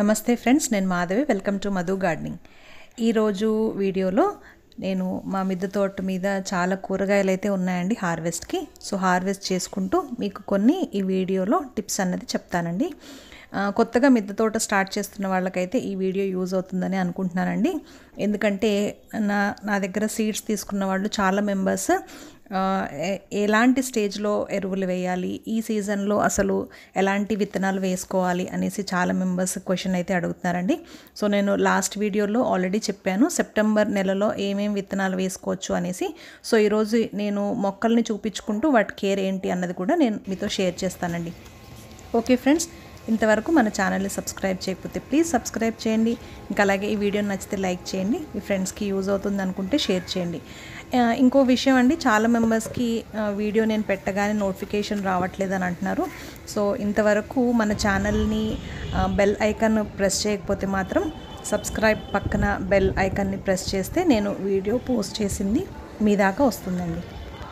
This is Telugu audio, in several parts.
నమస్తే ఫ్రెండ్స్ నేను Madhavi welcome to Madhu gardening ఈరోజు వీడియోలో నేను మా మిద్దె తోట మీద చాలా కూరగాయలు అయితే ఉన్నాయండి హార్వెస్ట్కి సో హార్వెస్ట్ చేసుకుంటూ మీకు కొన్ని ఈ వీడియోలో టిప్స్ అన్నది చెప్తానండి ఆ, కొత్తగా మిద్దె తోట స్టార్ట్ చేస్తున్న వాళ్ళకైతే ఈ వీడియో యూజ్ అవుతుందని అనుకుంటున్నానండి ఎందుకంటే నా నా దగ్గర సీడ్స్ తీసుకున్న వాళ్ళు చాలా మెంబర్స్ ఆ, ఎ- ఎలాంటి స్టేజ్లో ఎరువులు వేయాలి ఈ సీజన్లో అసలు ఎలాంటి విత్తనాలు వేసుకోవాలి అనేసి చాలా మెంబర్స్ క్వశ్చన్ అయితే అడుగుతున్నారండి సో నేను లాస్ట్ వీడియోలో ఆల్రెడీ చెప్పాను సెప్టెంబర్ నెలలో ఏమేమి విత్తనాలు వేసుకోవచ్చు అనేసి సో ఈరోజు నేను మొక్కల్ని చూపించుకుంటూ వాటి కేర్ ఏంటి అన్నది కూడా నేను మీతో షేర్ చేస్తానండి ఓకే ఫ్రెండ్స్ ఇంతవరకు మన ఛానల్ని సబ్స్క్రైబ్ చేయకపోతే ప్లీజ్ సబ్స్క్రైబ్ చేయండి ఇంకా అలాగే ఈ వీడియో నచ్చితే లైక్ చేయండి మీ ఫ్రెండ్స్కి యూజ్ అవుతుంది అనుకుంటే షేర్ చేయండి ఆ, ఇంకో విషయం అండి చాలా మెంబర్స్కి ఆ, వీడియో నేను పెట్టగానే నోటిఫికేషన్ రావట్లేదు అని అంటున్నారు సో ఇంతవరకు మన ఛానల్ని ఆ, బెల్ ఐకాన్ ప్రెస్ చేయకపోతే మాత్రం సబ్స్క్రైబ్ పక్కన బెల్ ఐకాన్ని ప్రెస్ చేస్తే నేను వీడియో పోస్ట్ చేసింది మీ దాకా వస్తుందండి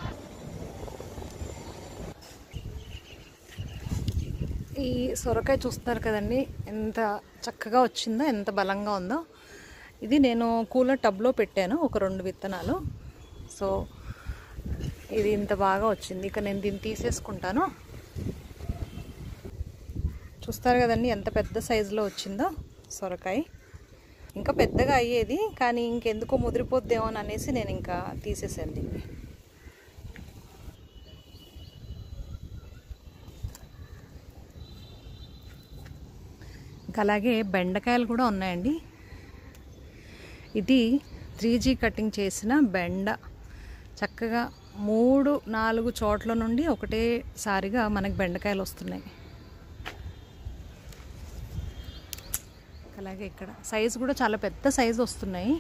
ఈ సొరకాయ చూస్తున్నారు కదండి ఎంత చక్కగా వచ్చిందో ఎంత బలంగా ఉందో ఇది నేను కూలర్ టబ్లో పెట్టాను ఒక రెండు విత్తనాలు సో ఇది ఇంత బాగా వచ్చింది ఇక నేను దీన్ని తీసేసుకుంటాను చూస్తారు కదండి ఎంత పెద్ద సైజులో వచ్చిందో సొరకాయ ఇంకా పెద్దగా అయ్యేది కానీ ఇంకెందుకో ముదిరిపోద్దేమో అని అనేసి నేను ఇంకా తీసేసాను దీన్ని ఇంకా అలాగే బెండకాయలు కూడా ఉన్నాయండి ఇది త్రీ జీ కటింగ్ చేసిన బెండ చక్కగా మూడు నాలుగు చోట్ల నుండి ఒకటేసారిగా మనకి బెండకాయలు వస్తున్నాయి అలాగే ఇక్కడ సైజు కూడా చాలా పెద్ద సైజు వస్తున్నాయి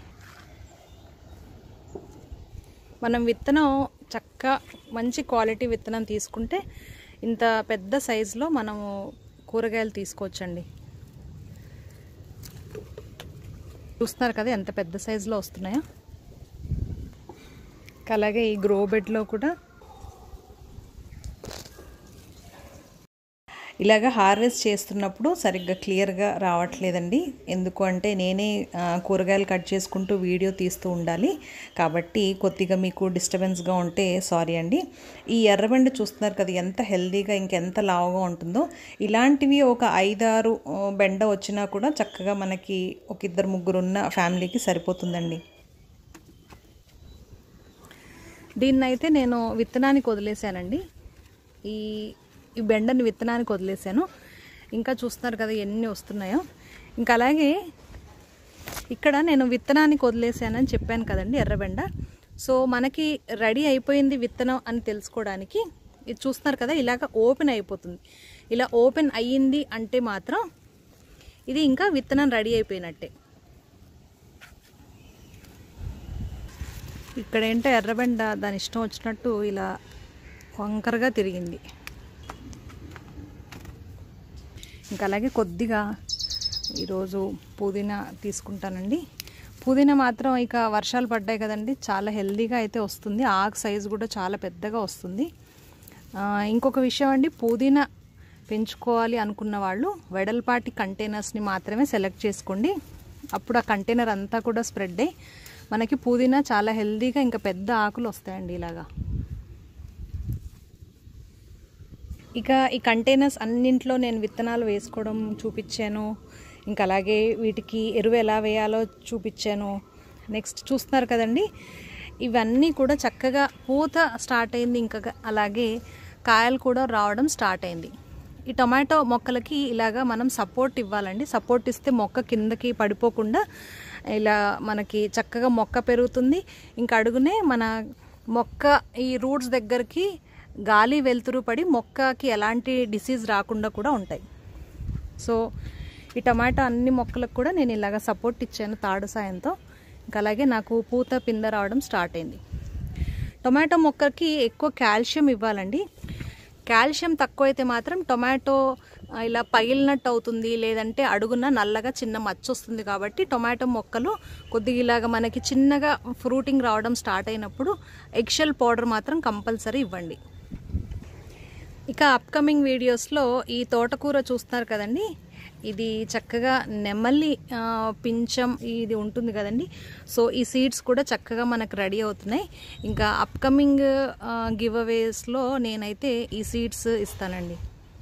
మనం విత్తనం చక్క మంచి క్వాలిటీ విత్తనం తీసుకుంటే ఇంత పెద్ద సైజులో మనము కూరగాయలు తీసుకోవచ్చండి చూస్తున్నారు కదా ఎంత పెద్ద సైజులో వస్తున్నాయో అలాగే ఈ గ్రో బెడ్లో కూడా ఇలాగ హార్వెస్ట్ చేస్తున్నప్పుడు సరిగ్గా క్లియర్గా రావట్లేదండి ఎందుకు అంటే నేనే ఆ, కూరగాయలు కట్ చేసుకుంటూ వీడియో తీస్తూ ఉండాలి కాబట్టి కొద్దిగా మీకు డిస్టర్బెన్స్గా ఉంటే సారీ అండి ఈ ఎర్రబండి చూస్తున్నారు కదా ఎంత హెల్దీగా ఇంకెంత లావుగా ఉంటుందో ఇలాంటివి ఒక ఐదారు ఆ, బెండ వచ్చినా కూడా చక్కగా మనకి ఒక ఇద్దరు ముగ్గురు ఉన్న ఫ్యామిలీకి సరిపోతుందండి దీన్నైతే నేను విత్తనానికి వదిలేశానండి ఈ ఈ బెండని విత్తనానికి వదిలేశాను ఇంకా చూస్తున్నారు కదా ఎన్ని వస్తున్నాయో ఇంకా అలాగే ఇక్కడ నేను విత్తనానికి వదిలేసానని చెప్పాను కదండి ఎర్రబెండ సో మనకి రెడీ అయిపోయింది విత్తనం అని తెలుసుకోవడానికి ఇది చూస్తున్నారు కదా ఇలాగ ఓపెన్ అయిపోతుంది ఇలా ఓపెన్ అయ్యింది అంటే మాత్రం ఇది ఇంకా విత్తనం రెడీ అయిపోయినట్టే ఇక్కడ ఏంటో ఎర్రబెండ దాని ఇష్టం వచ్చినట్టు ఇలా వంకరగా తిరిగింది ఇంకా అలాగే కొద్దిగా ఈరోజు పుదీనా తీసుకుంటానండి పుదీనా మాత్రం ఇక వర్షాలు పడ్డాయి కదండి చాలా హెల్దీగా అయితే వస్తుంది ఆకు సైజు కూడా చాలా పెద్దగా వస్తుంది ఆ, ఇంకొక విషయం అండి పుదీనా పెంచుకోవాలి అనుకున్న వాళ్ళు వెడల్పాటి కంటైనర్స్ని మాత్రమే సెలెక్ట్ చేసుకోండి అప్పుడు ఆ కంటైనర్ అంతా కూడా స్ప్రెడ్ అయ్యి మనకి పుదీనా చాలా హెల్దీగా ఇంకా పెద్ద ఆకులు వస్తాయండి ఇలాగా ఇక ఈ కంటైనర్స్ అన్నింట్లో నేను విత్తనాలు వేసుకోవడం చూపించాను ఇంకా అలాగే వీటికి ఎరువు ఎలా వేయాలో చూపించాను నెక్స్ట్ చూస్తున్నారు కదండి ఇవన్నీ కూడా చక్కగా పూత స్టార్ట్ అయింది ఇంకా అలాగే కాయలు కూడా రావడం స్టార్ట్ అయింది ఈ టొమాటో మొక్కలకి ఇలాగా మనం సపోర్ట్ ఇవ్వాలండి సపోర్ట్ ఇస్తే మొక్క కిందకి పడిపోకుండా ఇలా మనకి చక్కగా మొక్క పెరుగుతుంది ఇంకా అడుగునే మన మొక్క ఈ రూట్స్ దగ్గరికి గాలి వెలుతురు పడి మొక్కకి ఎలాంటి డిసీజ్ రాకుండా కూడా ఉంటాయి సో ఈ టమాటా అన్ని మొక్కలకు కూడా నేను ఇలాగ సపోర్ట్ ఇచ్చాను తాడు సాయంతో ఇంకా అలాగే నాకు పూత పింద రావడం స్టార్ట్ అయింది టొమాటో మొక్కకి ఎక్కువ కాల్షియం ఇవ్వాలండి కాల్షియం తక్కువైతే మాత్రం టొమాటో ఆ, ఇలా పగిలినట్టు అవుతుంది లేదంటే అడుగున నల్లగా చిన్న మచ్చ వస్తుంది కాబట్టి టొమాటో మొక్కలు కొద్దిగా ఇలాగ మనకి చిన్నగా ఫ్రూటింగ్ రావడం స్టార్ట్ అయినప్పుడు ఎగ్షెల్ పౌడర్ మాత్రం కంపల్సరీ ఇవ్వండి ఇక అప్కమింగ్ వీడియోస్లో ఈ తోటకూర చూస్తున్నారు కదండి ఇది చక్కగా నెమలి ఆ, పించం ఇది ఉంటుంది కదండి సో ఈ సీడ్స్ కూడా చక్కగా మనకు రెడీ అవుతున్నాయి ఇంకా అప్కమింగ్ గివ్ అవేస్లో నేనైతే ఈ సీడ్స్ ఇస్తానండి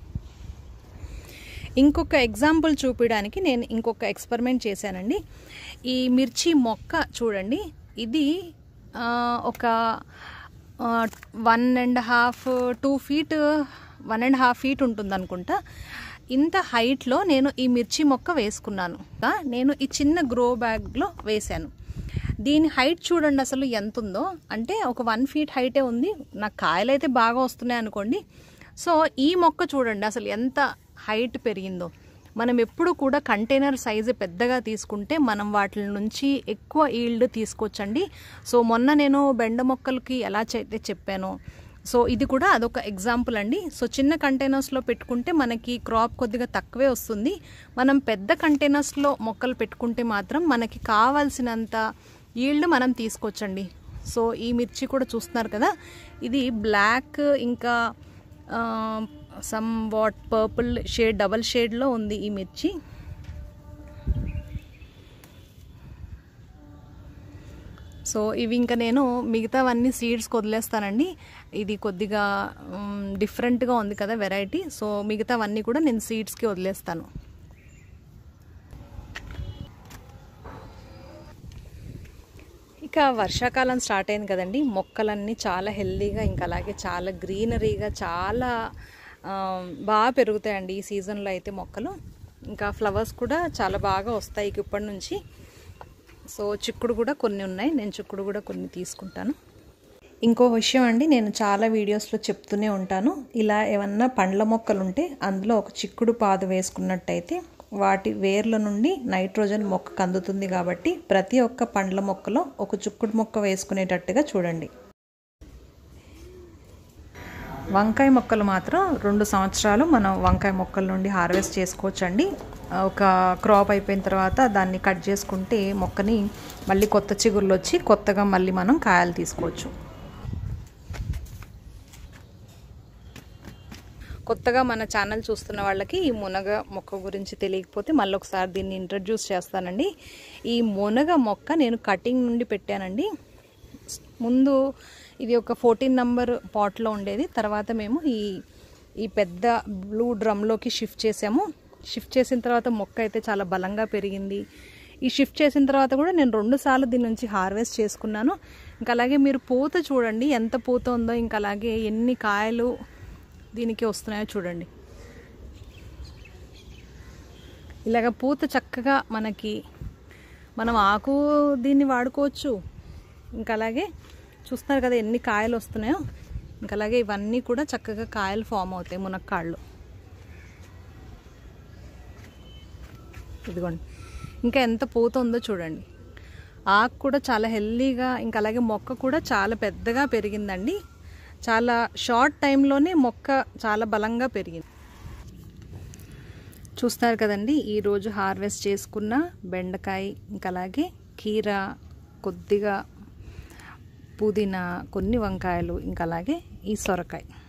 ఇంకొక ఎగ్జాంపుల్ చూపించడానికి నేను ఇంకొక ఎక్స్పెరిమెంట్ చేశానండి ఈ మిర్చి మొక్క చూడండి ఇది ఆ, ఒక one and half two feet one and half feet ఉంటుంది అనుకుంటా ఇంత హైట్లో నేను ఈ మిర్చి మొక్క వేసుకున్నాను దా, నేను ఈ చిన్న గ్రో బ్యాగ్లో వేశాను దీని హైట్ చూడండి అసలు ఎంత ఉందో అంటే ఒక వన్ ఫీట్ హైటే ఉంది నాకు కాయలు అయితే బాగా వస్తున్నాయి అనుకోండి సో ఈ మొక్క చూడండి అసలు ఎంత హైట్ పెరిగిందో మనం ఎప్పుడు కూడా కంటైనర్ సైజు పెద్దగా తీసుకుంటే మనం వాటి నుంచి ఎక్కువ ఈల్డ్ తీసుకోవచ్చండి సో మొన్న నేను బెండ మొక్కలకి ఎలా అయితే చెప్పానో సో ఇది కూడా అదొక ఎగ్జాంపుల్ అండి సో చిన్న కంటైనర్స్లో పెట్టుకుంటే మనకి క్రాప్ కొద్దిగా తక్కువే వస్తుంది మనం పెద్ద కంటైనర్స్లో మొక్కలు పెట్టుకుంటే మాత్రం మనకి కావాల్సినంత ఈల్డ్ మనం తీసుకోవచ్చండి సో ఈ మిర్చి కూడా చూస్తున్నారు కదా ఇది బ్లాక్ ఇంకా somewhat purple shade double షేడ్లో ఉంది ఈ మిర్చి సో ఇవి ఇంకా నేను మిగతావన్నీ సీడ్స్కి వదిలేస్తానండి ఇది కొద్దిగా డిఫరెంట్గా ఉంది కదా వెరైటీ సో మిగతావన్నీ కూడా నేను సీడ్స్కి వదిలేస్తాను ఇక వర్షాకాలం స్టార్ట్ అయింది కదండి మొక్కలన్నీ చాలా హెల్దీగా ఇంకా అలాగే చాలా గ్రీనరీగా చాలా ఆ, బాగా పెరుగుతాయండి ఈ సీజన్లో అయితే మొక్కలు ఇంకా ఫ్లవర్స్ కూడా చాలా బాగా వస్తాయి ఇక ఇప్పటి నుంచి సో చిక్కుడు కూడా కొన్ని ఉన్నాయి నేను చిక్కుడు కూడా కొన్ని తీసుకుంటాను ఇంకో విషయం అండి నేను చాలా వీడియోస్లో చెప్తూనే ఉంటాను ఇలా ఏమన్నా పండ్ల మొక్కలు ఉంటే అందులో ఒక చిక్కుడు పాదు వేసుకున్నట్టయితే వాటి వేర్ల నుండి నైట్రోజన్ మొక్కకు అందుతుంది కాబట్టి ప్రతి ఒక్క పండ్ల మొక్కలో ఒక చిక్కుడు మొక్క వేసుకునేటట్టుగా చూడండి వంకాయ మొక్కలు మాత్రం రెండు సంవత్సరాలు మనం వంకాయ మొక్కల నుండి హార్వెస్ట్ చేసుకోవచ్చండి ఒక క్రాప్ అయిపోయిన తర్వాత దాన్ని కట్ చేసుకుంటే మొక్కని మళ్ళీ కొత్త చిగుర్లు వచ్చి కొత్తగా మళ్ళీ మనం కాయలు తీసుకోవచ్చు కొత్తగా మన ఛానల్ చూస్తున్న వాళ్ళకి ఈ మునగ మొక్క గురించి తెలియకపోతే మళ్ళీ ఒకసారి దీన్ని ఇంట్రడ్యూస్ చేస్తానండి ఈ మునగ మొక్క నేను కటింగ్ నుండి పెట్టానండి ముందు ఇది ఒక ఫోర్టీన్ నంబర్ పాట్లో ఉండేది తర్వాత మేము ఈ ఈ పెద్ద బ్లూ డ్రమ్లోకి షిఫ్ట్ చేసాము షిఫ్ట్ చేసిన తర్వాత మొక్క అయితే చాలా బలంగా పెరిగింది ఈ షిఫ్ట్ చేసిన తర్వాత కూడా నేను రెండు సార్లు దీని నుంచి హార్వెస్ట్ చేసుకున్నాను ఇంకా అలాగే మీరు పూత చూడండి ఎంత పూత ఉందో ఇంకా అలాగే ఎన్ని కాయలు దీనికి వస్తున్నాయో చూడండి ఇలాగ పూత చక్కగా మనకి మనం ఆకు దీన్ని వాడుకోవచ్చు ఇంకా అలాగే చూస్తున్నారు కదా ఎన్ని కాయలు వస్తున్నాయో ఇంకా అలాగే ఇవన్నీ కూడా చక్కగా కాయలు ఫామ్ అవుతాయి మునక్కాళ్ళు ఇదిగోండి ఇంకా ఎంత పూత ఉందో చూడండి ఆకు కూడా చాలా హెల్దీగా ఇంకా అలాగే మొక్క కూడా చాలా పెద్దగా పెరిగిందండి చాలా షార్ట్ టైంలోనే మొక్క చాలా బలంగా పెరిగింది చూస్తారు కదండి ఈరోజు హార్వెస్ట్ చేసుకున్న బెండకాయ ఇంకా అలాగే కీర కొద్దిగా పుదీనా కొన్ని వంకాయలు ఇంకా అలాగే ఈ సొరకాయ